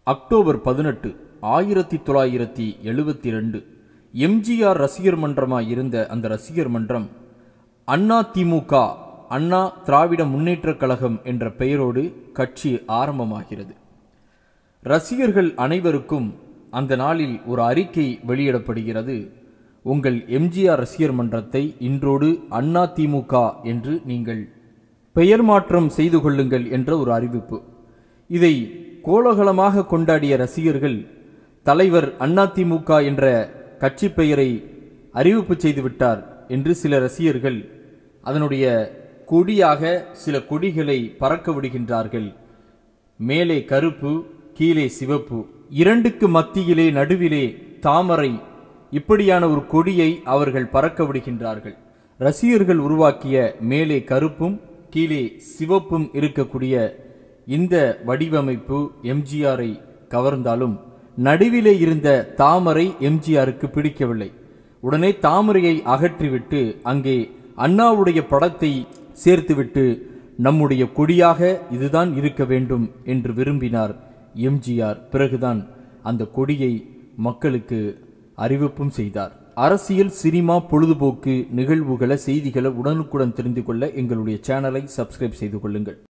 October பதினெட்டு ஆயிரத்தி தொள்ளாயிரத்தி எழுபத்தி ரெண்டு எம்ஜிஆர் ரசிகர் மன்றமாய் இருந்த அந்த ரசிகர் மன்றம் அண்ணா திமுக அண்ணா திராவிட முன்னேற்றக் கழகம் என்ற பெயரோடு கட்சி ஆரம்பமாகிறது ரசிகர்கள் அனைவருக்கும் அந்த நாளில் ஒரு அறிக்கை வெளியிடப்படுகிறது உங்கள் எம்ஜிஆர் ரசிகர் மன்றத்தை இன்றோடு அண்ணா திமுக என்று நீங்கள் பெயர் மாற்றம் செய்து கொள்ளுங்கள் என்ற ஒரு அறிவிப்பு இதை கோலாகலமாக கொண்டாடிய ரசிகர்கள் தலைவர் அதிமுக என்ற கட்சி பெயரை அறிவிப்பு செய்துவிட்டார் என்று சில ரசிகர்கள் அதனுடைய கொடியாக சில கொடிகளை பறக்க விடுகின்றார்கள் மேலே கருப்பு கீழே சிவப்பு இரண்டுக்கு மத்தியிலே நடுவிலே தாமரை இப்படியான ஒரு கொடியை அவர்கள் பறக்க விடுகின்றார்கள் ரசிகர்கள் உருவாக்கிய மேலே கருப்பும் கீழே சிவப்பும் இருக்கக்கூடிய இந்த வடிவமைப்பு எம்ஜிஆரை கவர்ந்தாலும் நடுவிலே இருந்த தாமரை எம்ஜிஆருக்கு பிடிக்கவில்லை உடனே தாமரையை அகற்றிவிட்டு அங்கே அண்ணாவுடைய படத்தை சேர்த்துவிட்டு நம்முடைய கொடியாக இதுதான் இருக்க வேண்டும் என்று விரும்பினார் எம்ஜிஆர் பிறகுதான் அந்த கொடியை மக்களுக்கு அறிவிப்பும் செய்தார் அரசியல் சினிமா பொழுதுபோக்கு நிகழ்வுகளை செய்திகளை உடனுக்குடன் தெரிந்து கொள்ள எங்களுடைய சேனலை சப்ஸ்கிரைப் செய்து கொள்ளுங்கள்